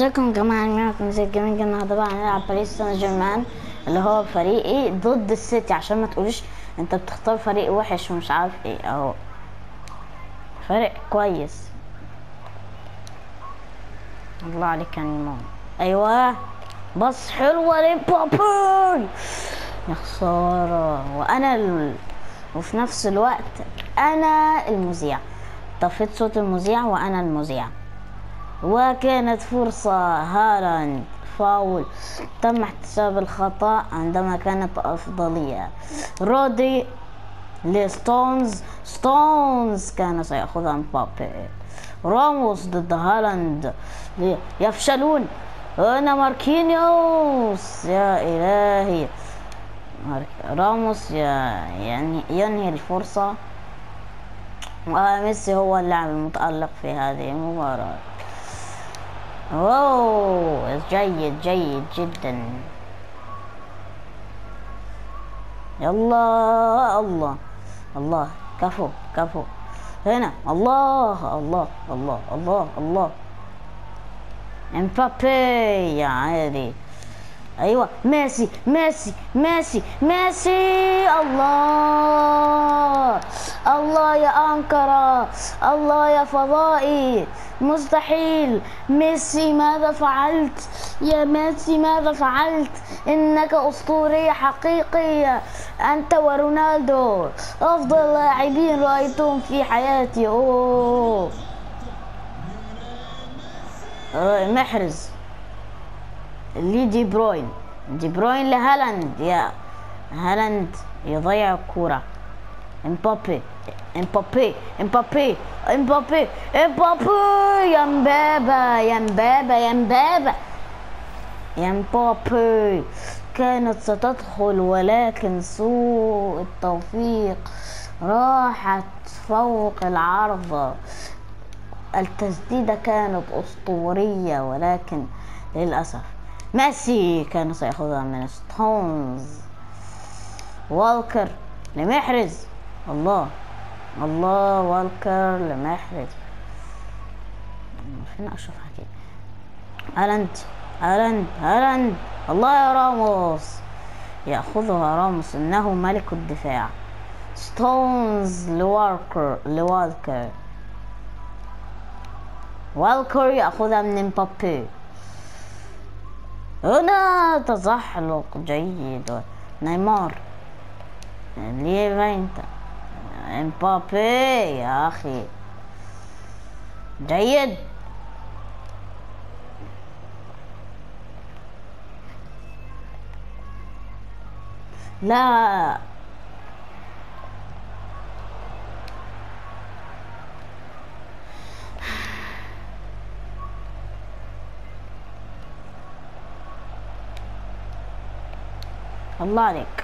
ازيكم يا جماعة معكم زي الجيمنج النهاردة بقى هنلعب باريس سان جيرمان اللي هو فريقي ضد السيتي عشان ما تقوليش انت بتختار فريق وحش ومش عارف ايه اهو فريق كويس الله عليك يا نيمون ايوه بص حلوة لمبابي يا خسارة وانا ال... وفي نفس الوقت انا المذيع طفيت صوت المذيع وانا المذيع وكانت فرصة هالاند فاول تم احتساب الخطأ عندما كانت أفضلية رودي لستونز ستونز كان سيأخذها مبابي راموس ضد هالاند يفشلون هنا ماركينيوس يا إلهي راموس يعني ينهي الفرصة وميسي هو اللاعب المتألق في هذه المباراة اوه جيد جيد جدا يلا الله الله كفو كفو هنا الله الله الله الله الله امبابي يا عادي ايوه ميسي ميسي ميسي ميسي الله الله يا انقره الله يا فضائي مستحيل ميسي ماذا فعلت يا ميسي ماذا فعلت انك اسطورية حقيقية انت ورونالدو افضل لاعبين رايتهم في حياتي اوه محرز لي دي بروين دي بروين لهالاند يا هالاند يضيع الكوره امبابي امبابي امبابي امبابي امبابي يا مبابا يا مبابا يا مبابا يا مبابي كانت ستدخل ولكن سوء التوفيق راحت فوق العارضة التسديدة كانت أسطورية ولكن للأسف ميسي كان سيأخذها من ستونز والكر لمحرز الله الله والكر لمحرز فين اشرف حكيم هالاند هالاند هالاند الله يا راموس ياخذها راموس انه ملك الدفاع ستونز لوالكر لوالكر والكر ياخذها من مبابي هنا تزحلق جيد نيمار ليه انت امبابي يا اخي جيد لا الله عليك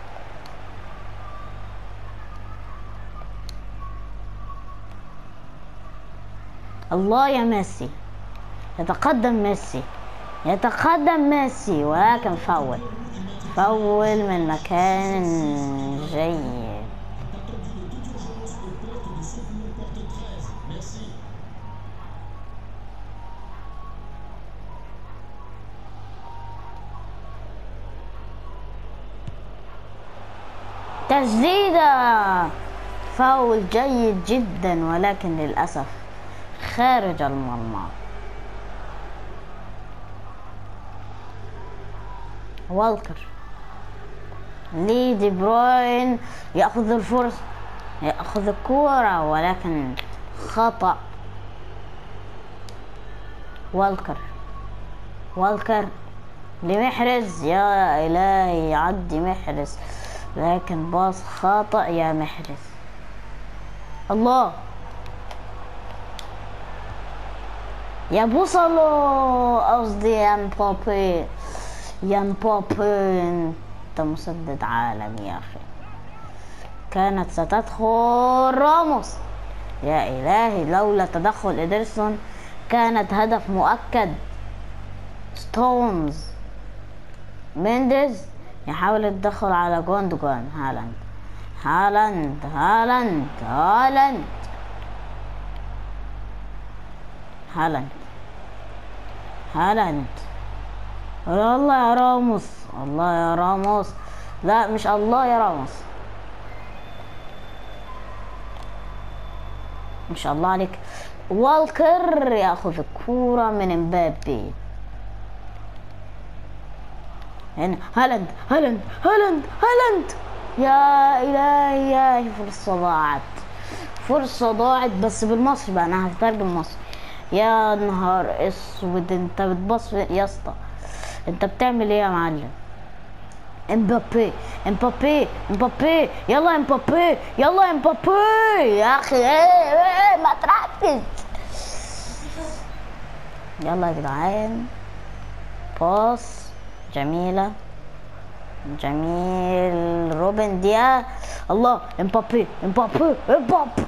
الله يا ميسي يتقدم ميسي يتقدم ميسي ولكن فول فول من مكان جيد تسديدة فاول جيد جدا ولكن للأسف خارج المرمى والكر لي دي بروين ياخذ الفرصه ياخذ الكوره ولكن خطا والكر والكر لمحرز يا الهي يعدي محرز لكن باص خاطئ يا محرز الله يا بوصلو قصدي يا مبابي يا مبابي انت مسدد عالمي يا اخي كانت ستدخل راموس يا الهي لولا تدخل ادرسون كانت هدف مؤكد ستونز مينديز يحاول التدخل على جوندوجان هالاند هالاند هالاند هالاند هالاند هالاند الله يا راموس الله يا راموس لا مش الله يا راموس ما شاء الله عليك والكر ياخذ الكورة من امبابي هنا هالاند هالاند هالاند هالاند يا الهي يا فرصة ضاعت فرصة ضاعت بس بالمصري بقى انا هترجم مصري يا نهار اسود انت بتبص يا اسطى انت بتعمل ايه يا معلم امبابي امبابي امبابي يلا امبابي يلا امبابي يا اخي ايه ايه ما تركز يلا يا جدعان باص جميلة جميل روبن ديا الله امبابي امبابي امبابي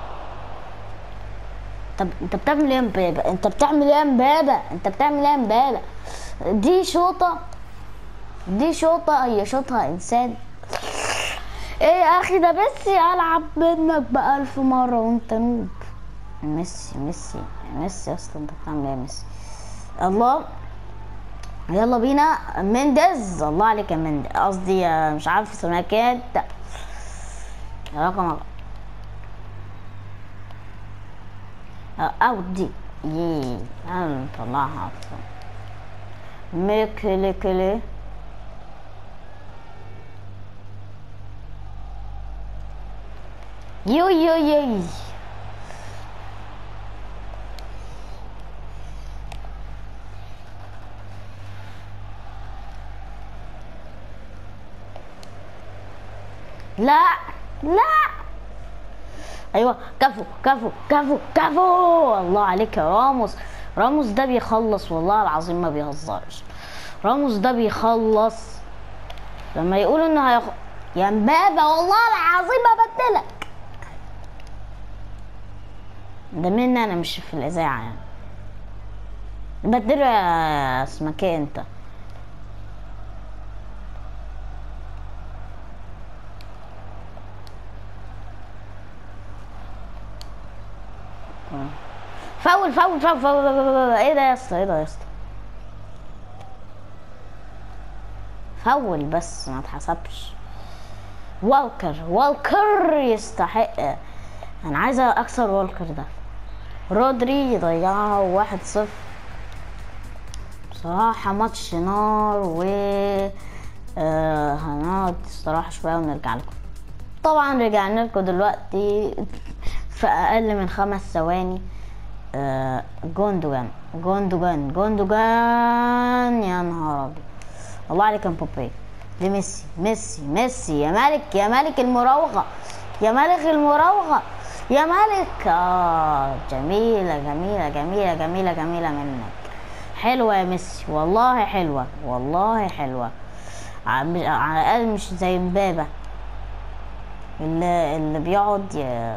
طب انت بتعمل ايه يا امبابة انت بتعمل ايه يا امبابة انت بتعمل ايه يا امبابة دي شوطة دي شوطة هي شوطها انسان ايه يا اخي ده ميسي العب منك بألف مرة وانت نوب ميسي ميسي ميسي اصلا انت بتعمل ايه يا ميسي الله يلا بينا مندز الله عليك يا مندز قصدي آه، مش عارف اسمها كده رقم آه، اوت دي يي انا مطلعها اصلا ميكلي كلي يو يو يو لا لا ايوه كفو كفو كفو كفو الله عليك يا راموس راموس ده بيخلص والله العظيم ما بيهزرش راموس ده بيخلص لما يقولوا انه هيخ... يا مبابا والله العظيم ببدلك ده مني انا مش في الاذاعه يعني بدله يا اسمك ايه انت فاول فاول فاول فاول فاول- ايه ده يا اسطى ايه ده يا اسطى فاول بس ما اتحسبش والكر والكر يستحق انا عايزه اكسر والكر ده رودري يضيعها واحد صفر بصراحة ماتش نار و آه هنقعد استراحة شوية ونرجع لكم طبعا رجعنا لكم دلوقتي في أقل من خمس ثواني آه جوندوجان جوندوجان جوندوجان يا نهار أبيض الله عليك يا مبابي دي ميسي ميسي ميسي يا ملك يا ملك المراوغة يا ملك المراوغة يا ملك آه جميلة جميلة جميلة جميلة جميلة منك حلوة يا ميسي والله حلوة والله حلوة ع- مش- على الأقل مش زي مبابة اللي, اللي بيقعد ي...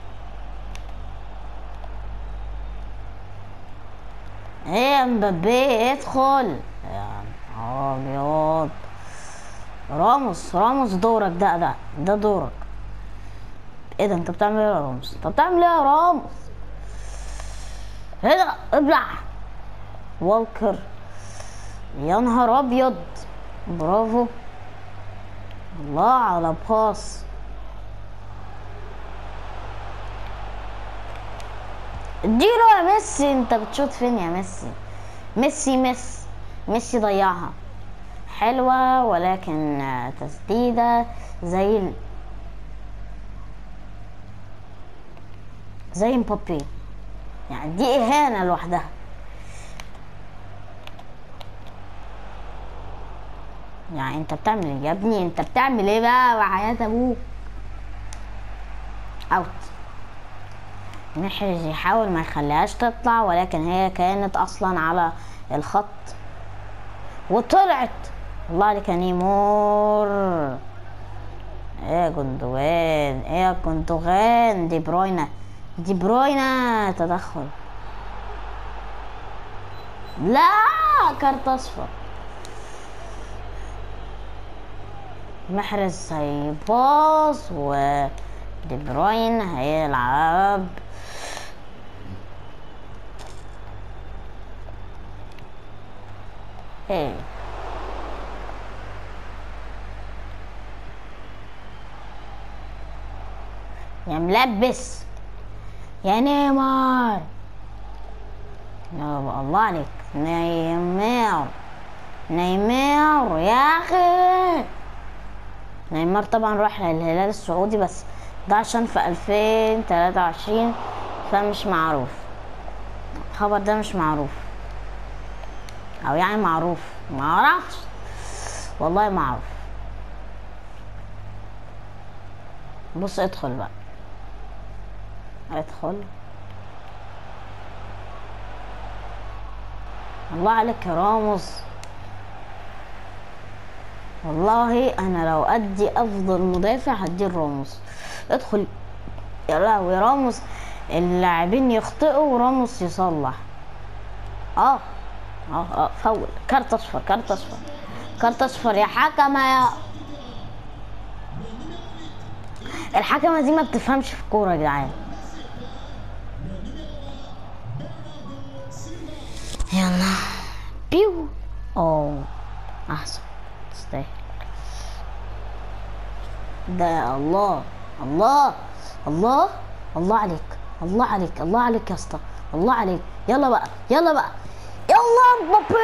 ايه يا مبابي ادخل يا نهار ابيض راموس راموس دورك ده ده ده دورك ايه ده انت بتعمل ايه يا راموس انت بتعمل ايه يا راموس ايه ده ابلع والكر يا نهار ابيض برافو الله على باص اديله يا ميسي انت بتشوط فين يا ميسي ميسي ميسي ميسي ضيعها حلوة ولكن آه، تسديدة زي ال... زي مبابي يعني دي إهانة لوحدها يعني انت بتعمل ايه يا ابني انت بتعمل ايه بقى وحياة ابوك اوت محرز يحاول ما يخليهاش تطلع ولكن هي كانت اصلا على الخط وطلعت الله عليك يا نيمور ايه يا جندوان ايه يا جندوغان دي بروينا دي بروينا تدخل لا كارت اصفر محرز هيباص و دي بروين هيلعب هي يا ملبس يا نيمار يا الله عليك نيمار نيمار يا اخي نيمار طبعا راح للهلال السعودي بس ده عشان في 2023 فمش معروف الخبر ده مش معروف او يعني معروف ما اعرفش والله ما اعرف بص ادخل بقى ادخل الله عليك يا راموس والله انا لو ادي افضل مدافع هديه راموس ادخل يا لهوي راموس اللاعبين يخطئوا وراموس يصلح اه اه اه فول كارت اصفر كارت اصفر كارت اصفر يا حكمة يا الحكمة دي ما بتفهمش في الكورة يا جدعان يلا بيو اوه احسن تستاهل ده يا الله الله الله الله عليك الله عليك الله عليك يا اسطى الله عليك يلا بقى يلا بقى يلا مبابي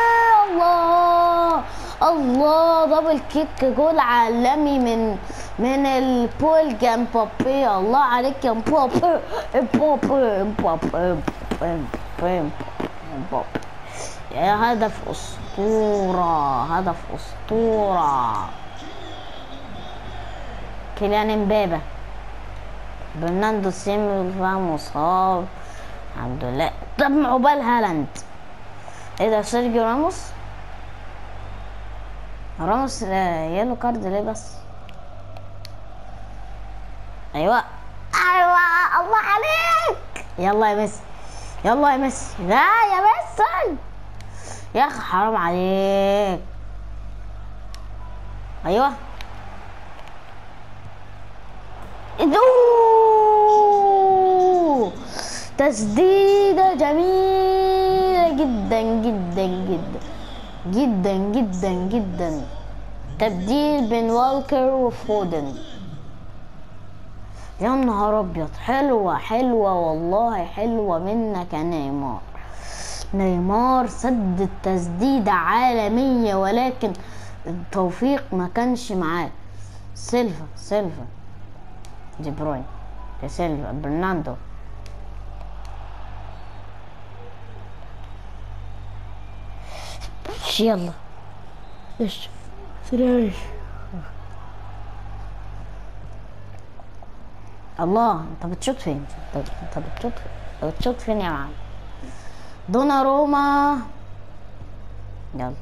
الله الله دبل كيك جول عالمي من من البول جام مبابي الله عليك يا مبابي مبابي مبابي مبابي مبابي يا هدف اسطوره هدف اسطوره كيليان امبابه برناندو سيلفا مصاب الحمد لله طب عقبال هالاند ايه ده سيرجيو راموس راموس آه، يلو كارد ليه بس ايوه ايوه الله عليك يلا يا ميسي يلا يا ميسي لا يا ميسي يا اخي حرام عليك ايوه إدو تسديدة جميلة جدا جدا جدا جدا جدا جدا تبديل بين والكر وفودن يا نهار ابيض حلوة حلوة والله حلوة منك يا نيمار نيمار سد التسديدة عالمية ولكن التوفيق ما كانش معاه سيلفا سيلفا دي بروين دي سيلفا برناندو يلا ايش سلاش الله انت بتشوط فين انت أنت بتشوط أنت بتشوط فين يا معلم دونا روما يلا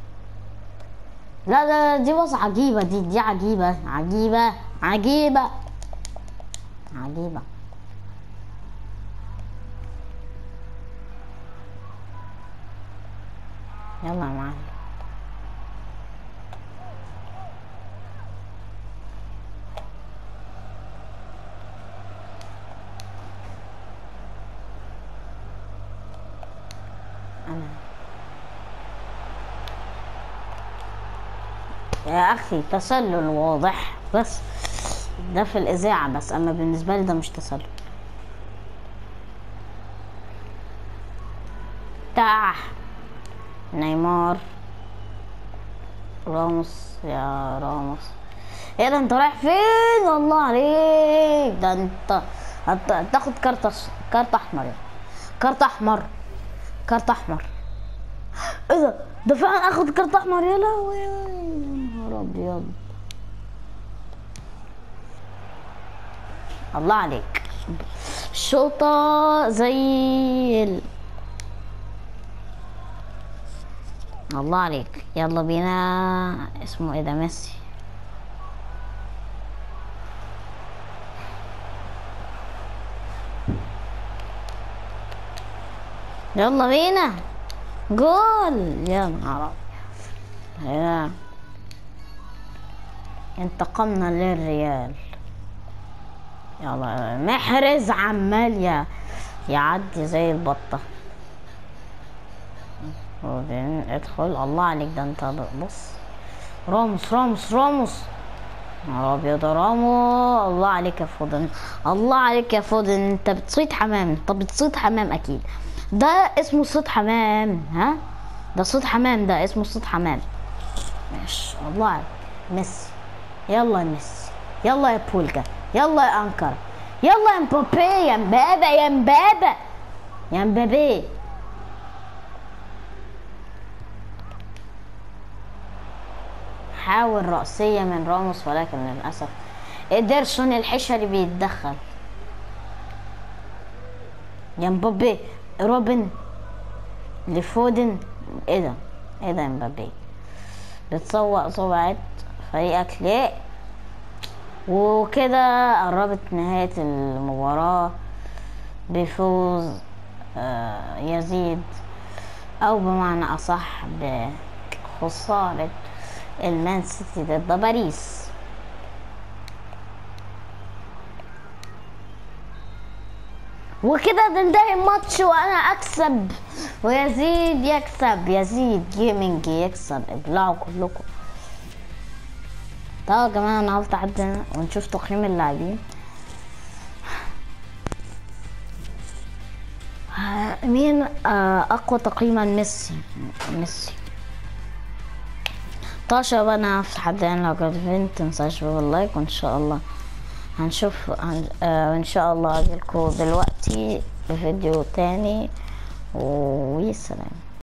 لا لا دي بص عجيبة دي دي عجيبة عجيبة عجيبة عجيبة يلا يا معلم أنا يا أخي تسلل واضح بس ده في الإذاعة بس أما بالنسبة لي ده مش تسلل تاح نيمار راموس يا راموس ايه ده انت رايح فين الله عليك ده انت هت- هتاخد كارت أص- كارت احمر يعني. كارت احمر كارت احمر ايه ده ده فعلا اخد كارت احمر يا لهوي يا نهار ابيض الله عليك شوطة زي ال... الله عليك يلا بينا اسمه ايه ده ميسي يلا بينا جول يا نهار أبيض. يا انتقمنا للريال يلا محرز عمال يا يعدي زي البطة فودن ادخل الله عليك ده انت بص راموس راموس راموس يا ابيض يا رامو الله عليك يا فودن الله عليك يا فودن انت بتصيد حمام انت بتصيد حمام اكيد ده اسمه صيد حمام ها ده صيد حمام ده اسمه صيد حمام ماشي الله عليك ميسي يلا يا ميسي يلا يا بولجا يلا يا انكر يلا يا مبابي يا مبابا يا مبابا يا مبابي حاول رأسية من راموس ولكن للأسف إيدرسون الحشري بيتدخل يا مبابي روبن لفودن ايه ده ايه ده يا مبابي بتصوق صوعت فريقك ليه وكده قربت نهاية المباراة بفوز آه، يزيد أو بمعنى أصح بخسارة المان سيتي ضد باريس وكده تنتهي الماتش وانا اكسب ويزيد يكسب يزيد جيمنج يكسب ابلعوا كلكم طب يا جماعه انا هفتح عندنا ونشوف تقييم اللاعبين ها، مين آه، اقوى تقييما ميسي ميسي طيب شباب انا هفتح عندنا لو عجبتكم متنساش باللايك وان شاء الله هنشوف هن... آه ان شاء الله اجيلكوا دلوقتي بفيديو تاني وسلام